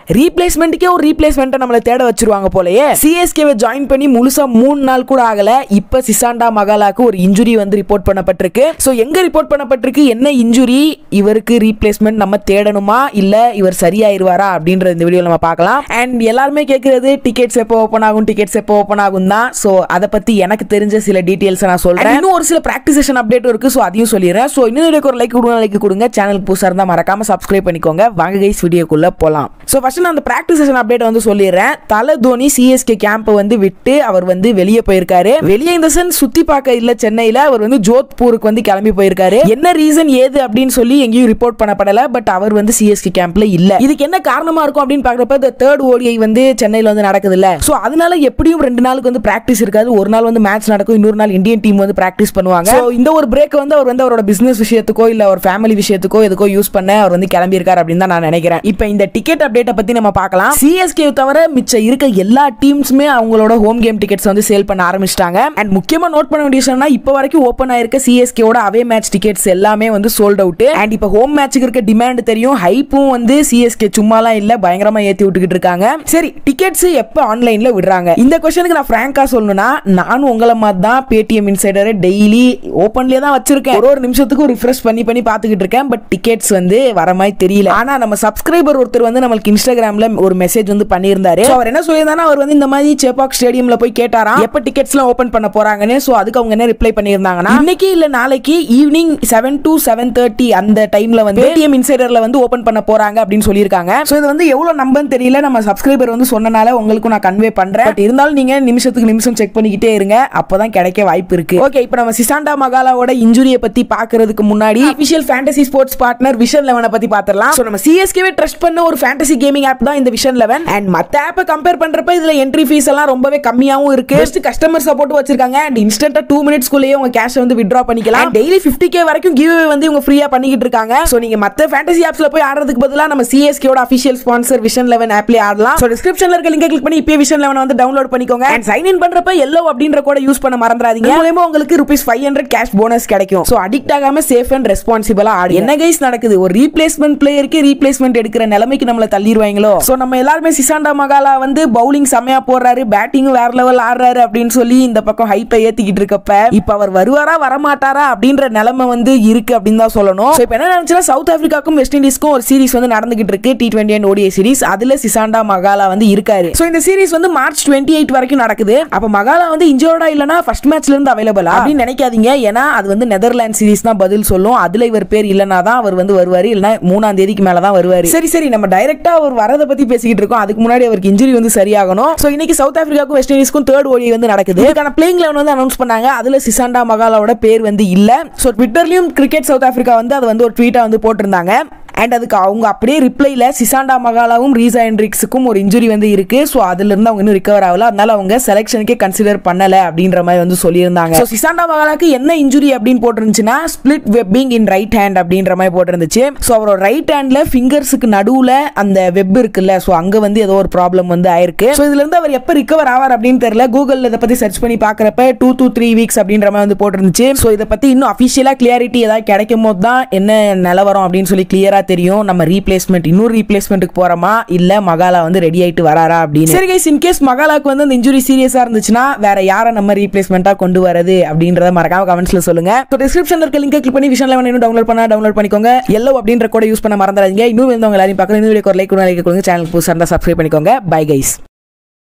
ரீப்ளேஸ்மெண்ட்டுக்கே ஒரு ரீப்ளேஸ்மெண்ட்டை நம்மளை தேட வச்சிருவாங்க போலயே சிஎஸ்கேவை ஜாயின் பண்ணி முழுசா மூணு நாள் கூட ஆகல இப்ப சிசாண்டா மகாலாக்கு ஒரு இன்ஜுரி வந்து ரிப்போர்ட் பண்ணப்பட்டிருக்கு ஸோ எங்க ரிப்போர்ட் பண்ணப்பட்டிருக்கு என்ன இன்ஜுரி இவருக்கு ரீப்ளேஸ்மெண்ட் நம்ம தேடணுமா இல்ல இவர் சரியாயிருவாரா அப்படின்ற இந்த வீடியோ நம்ம பார்க்கலாம் அண்ட் எல்லாருமே கேட்கறது டிக்கெட்ஸ் எப்போ ஓப்பன் ஆகும் டிக்கெட்ஸ் எப்போ ஓப்பன் ஆகும் தான் ஸோ அதை பத்தி எனக்கு தெரிஞ்ச சில டீடைல்ஸ் நான் சொல்றேன் இன்னும் ஒரு சில ப்ராக்டிஸ் செஷன் அப்டேட் இருக்கு ஸோ அதையும் சொல்லிடுறேன் ஸோ இன்னும் வீடியோக்கு ஒரு லைக் கொடுங்க லைக் கொடுங்க சேனலுக்கு புதுசாக இருந்தால் மறக்காம சப்ஸ்கிரைப் பண்ணிக்கோங்க வாங்க கைஸ் வீடியோக்குள்ள போலாம் ஸோ ஃபர்ஸ்ட் நான் அந்த ப்ராக்டிஸ் செஷன் அப்டேட் வந்து சொல்லிடுறேன் தலை தோனி சிஎஸ்கே கேம்பை வந்து விட்டு அவர் வந்து வெளியே போயிருக்காரு வெளியே இந்த சென்ஸ் சுத்தி பார்க்க இல்ல சென்னையில அவர் வந்து ஜோத்பூருக்கு வந்து கிளம்பி போயிருக்காரு என்ன ரீசன் ஏது அப்படின்னு சொல்லி எங்கேயும் ரிப்போர்ட் பண்ணப்படல பட் அவர் வந்து சிஎஸ்கே கேம்ப்ல இல்ல இதுக்கு என்ன காரணமா இருக்கும் அப்படின்னு பாக்குறப்ப இந்த தேர்ட் ஓடிஐ வந்து சென்னையில வந்து நடக்குது இல்ல சோ அதனால எப்படியும் ரெண்டு நாளுக்கு வந்து பிராக்டிஸ் இருக்காது ஒரு நாள் வந்து மேட்ச் நடக்கும் இன்னொரு நாள் இந்தியன் டீம் வந்து பிராக்டிஸ் பண்ணுவாங்க So, இந்த ஒரு பிரேக் வந்து அவர் வந்து அவரோட பிசினஸ் விஷயத்துக்கோ இல்ல ஒரு ஃபேமிலி விஷயத்துக்கோ எதுக்கோ யூஸ் பண்ண அவர் வந்து கிளம்பி இருக்காரு அப்படின்னு தான் நான் நினைக்கிறேன் இப்போ இந்த டிக்கெட் அப்டேட்டை பத்தி நம்ம பார்க்கலாம் சிஎஸ்கே தவிர மிச்ச இருக்க எல்லா டீம்ஸுமே அவங்களோட ஹோம் கேம் டிக்கெட்ஸ் வந்து சேல் பண்ண ஆரம்பிச்சிட்டாங்க அண்ட் முக்கியமா நோட் பண்ண வேண்டிய விஷயம்னா இப்போ வரைக்கும் ஓப்பன் ஆயிருக்க சிஎஸ்கேவோட அவே மேட்ச் டிக்கெட்ஸ் எல்லாமே வந்து சோல்ட் அவுட் அண்ட் இப்போ ஹோம் மேட்ச்சுக்கு இருக்க டிமாண்ட் தெரியும் ஹைப்பும் வந்து சிஎஸ்கே சும்மாலாம் இல்ல பயங்கரமா ஏத்தி விட்டுக்கிட்டு இருக்காங்க சரி டிக்கெட்ஸ் எப்போ ஆன்லைன்ல விடுறாங்க இந்த கொஸ்டினுக்கு நான் ஃப்ராங்கா சொல்லணும்னா நானும் உங்களை மாதிரி தான் பேடிஎம் இன்சைடரை டெய்லி ஓப்பன்லேயே தான் வச்சிருக்கேன் ஒரு ஒரு நிமிஷத்துக்கும் ரிஃப்ரெஷ் பண்ணி பண்ணி பார்த்துக்கிட்டு இருக்கேன் பட் டிக்கெட்ஸ் வந்து வர மாதிரி தெரியல ஆனா நம்ம சப்ஸ்கிரைபர் ஒருத்தர் வந்து நம்மளுக்கு இன்ஸ்டாகிராம்ல ஒரு மெசேஜ் வந்து பண்ணியிருந்தாரு So, அவர் என்ன சொல்லியிருந்தாருன்னா அவர் வந்து இந்த மாதிரி சேப்பாக் ஸ்டேடியம்ல போய் கேட்டாராம் எப்ப டிக்கெட்ஸ்லாம் ஓப்பன் பண்ண போறாங்கன்னு ஸோ அதுக்கு அவங்க என்ன ரிப்ளை பண்ணியிருந்தாங்கன்னா இன்னைக்கு இல்ல நாளைக்கு evening seven to seven thirty அந்த டைம்ல வந்து பேடிஎம் இன்சைடர்ல வந்து ஓப்பன் பண்ண போறாங்க அப்படின்னு சொல்லியிருக்காங்க ஸோ இது வந்து எவ்வளவு நம்பன்னு தெரியல நம்ம சப்ஸ்கிரைபர் வந்து சொன்னனால உங்களுக்கும் நான் கன்வே பண்றேன் பட் இருந்தாலும் நீங்க நிமிஷத்துக்கு நிமிஷம் செக் பண்ணிக்கிட்டே இருங்க அப்பதான் கிடைக்க வாய்ப்பு இருக்கு ஓகே இப்போ நம்ம சிசாண்டா மகாலாவோட இன்ஜுரியை பத்தி பாக்குறதுக்கு முன்னாடி official fantasy sports partner Vision லெவனை பத்தி பாத்திரலாம் ஸோ நம்ம சிஎஸ்கேவே ட்ரஸ்ட் பண்ண ஒரு ஃபேண்டசி கேமிங் ஆப் தான் இந்த விஷன் லெவன் அண்ட் மத்த ஆப்பை கம்பேர் பண்றப்ப இதுல என்ட்ரி ஃபீஸ் எல்லாம் ரொம்பவே கம்மியாவும் இருக்கு பெஸ்ட் கஸ்டமர் சப்போர்ட் வச்சிருக்காங்க அண்ட் இன்ஸ்டன்டா டூ மினிட்ஸ்க்குள்ளேயே உங்க கேஷ் வந்து வித்ட்ரா பண்ணிக்கலாம் டெய்லி ஃபிஃப்டி கே வரைக்கும் கிவ் வந்து இவங்க ஃப்ரீயா பண்ணிக்கிட்டு இருக்காங்க ஸோ நீங்க மத்த ஃபேண்டசி ஆப்ஸ்ல போய் ஆடுறதுக்கு பதிலாக நம்ம சிஎஸ்கேவோட அஃபிஷியல் ஸ்பான்சர் விஷன் லெவன் ஆப்லேயே ஆடலாம் ஸோ டிஸ்கிரிப்ஷன்ல இருக்க லிங்கை கிளிக் பண்ணி இப்போ விஷன் லெவன் வந்து டவுன்லோட் பண்ணிக்கோங்க அண்ட் சைன் இன் பண்றப்ப எல்லோ அப்படின்ற கூட யூஸ் பண்ண மறந்துடாதீங்க இது மூலமா உங்களுக்கு rupees five hundred cash bonus கிடைக்கும் ஸோ அடிக்ட் ஆகாம சேஃப் அண்ட் ரெஸ்பான்சிபிளா ஆடு என்ன கைஸ் நடக்குது ஒரு ரீப்ளேஸ்மெண்ட் பிளேயருக்கு ரீப்ளேஸ்மெண்ட் எடுக்கிற நிலைமைக்கு நம்மள தள்ளிடுவாங்களோ ஸோ நம்ம எல்லாருமே சிசாண்டா மகாலா வந்து பவுலிங் செம்மையா போடுறாரு பேட்டிங்கும் வேற லெவல் ஆடுறாரு அப்படின்னு சொல்லி இந்த பக்கம் ஹைப்பை ஏத்திக்கிட்டு இருக்கப்ப இப்ப அவர் வருவாரா வரமாட்டாரா அப்படின்ற நிலைமை வந்து இருக்கு அப்படின்னு தான் சொல்லணும் ஸோ இப்போ என்ன நினைச்சுன்னா சவுத் ஆப்பிரிக்காக்கும் வெஸ்ட் இண்டீஸ்க்கும் ஒரு சீரிஸ் வந்து நடந்துகிட்டு இருக்கு T twenty and ODI series அதுல சிசாண்டா மகாலா வந்து இருக்காரு ஸோ இந்த சீரிஸ் வந்து மார்ச் டுவெண்ட்டி எயிட் வரைக்கும் நடக்குது அப்ப மகாலா வந்து இன்ஜோர்டா இல்லனா ஃபர்ஸ்ட் மேட்ச்ல இருந்து அவைலபிளா அப்படின்னு நினைக்காதீங்க ஏன்னா அது வந்து நெதர்லாந்து சீரிஸ் தான் பதில் சொல்லும் அதுல இவர் பேர் இல்லனா தான் அவர் வந்து வருவாரு இல்லனா மூணாம் தேதிக்கு மேல தான் வருவாரு சரி சரி நம்ம டைரக்டா அவர் வரதை பத்தி பேசிக்கிட்டு இருக்கோம் அதுக்கு முன்னாடி அவருக்கு இன்ஜுரி வந்து சரியாகணும் ஸோ இன்னைக்கு சவுத் ஆப்பிரிக்காவுக்கும் வெஸ்ட் இண்டீஸ்க்கும் தேர்ட் ஓடி வந்து நடக்குது இதுக்கான பிளேயிங் லெவன் வந்து அனௌன்ஸ் பண்ணாங்க அதுல சிசாண்டா மகாலாவோட பேர் வந்து இல்ல ஸோ ட்விட்டர்லயும் கிரிக்கெட் சவுத் ஆப்பிரிக்கா வந்து அது வந்து ஒரு ட்வீட்டா வந்து போட்டிருந்தாங்க அண்ட் அதுக்கு அவங்க அப்படியே ரிப்ளைல சிசாண்டா மகாலாவும் ரீசா ஹென்ட்ரிக்ஸுக்கும் ஒரு இன்ஜுரி வந்து இருக்கு ஸோ அதுல இருந்து அவங்க இன்னும் ரிகவர் ஆகல அதனால அவங்க செலெக்ஷனுக்கே கன்சிடர் பண்ணல அப்படின்ற மாதிரி வந்து சொல்லியிருந்தாங்க ஸோ சிசாண்டா மகாலாக்கு என்ன இன்ஜுரி அப்படின்னு போட்டிருந்துச்சுன்னா split webbing in right hand அப்படின்ற மாதிரி போட்டிருந்துச்சு ஸோ அவரோட ரைட் ஹேண்ட்ல ஃபிங்கர்ஸுக்கு நடுவுல அந்த வெப் இருக்குல்ல ஸோ அங்க வந்து ஏதோ ஒரு ப்ராப்ளம் வந்து ஆயிருக்கு ஸோ இதுல இருந்து அவர் எப்போ ரிகவர் ஆவார் அப்படின்னு தெரியல கூகுள் இதை பத்தி சர்ச் பண்ணி பாக்குறப்ப டூ டூ த்ரீ வீக்ஸ் அப்படின்ற மாதிரி வந்து போட்டிருந்துச்சு ஸோ இதை பத்தி இன்னும் அஃபிஷியலா கிளியாரிட்டி ஏதாவது கிடைக்கும் போது தான் என்ன நிலவரம் அப்படின்னு சொல்லி கிளியரா தெரியும் நம்ம ரீப்ளேஸ்மெண்ட் இன்னொரு ரீப்ளேஸ்மெண்ட்டுக்கு போறோமா இல்ல மகாலா வந்து ரெடி ஆயிட்டு வராரா அப்படின்னு சரி கைஸ் இன் கேஸ் மகாலாக்கு வந்து இந்த இன்ஜுரி சீரியஸா இருந்துச்சுன்னா வேற யாரை நம்ம ரீப்ளேஸ்மெண்டா கொண்டு வரது அப்படின்றத மறக்காம கமெண்ட்ஸ்ல சொல்லுங்க ஸோ டிஸ்கிரிப்ஷன்ல இருக்க லிங்க் கிளிக் பண்ணி விஷயம் இன்னும் டவுன்லோட் பண்ணா டவுன்லோட் பண்ணிக்கோங்க எல்லோ அப்படின்ற கூட யூஸ் பண்ண மறந்துடாதீங்க இன்னும் வந்து உங்க எல்லாரையும் பார்க்கணும் இந்த வீடியோ ஒரு லைக் லைக் கொடுங்க சேனல் புதுசாக இருந்தால் சப்ஸ்கிரைப் பண்ணிக்கோங்க பை கைஸ்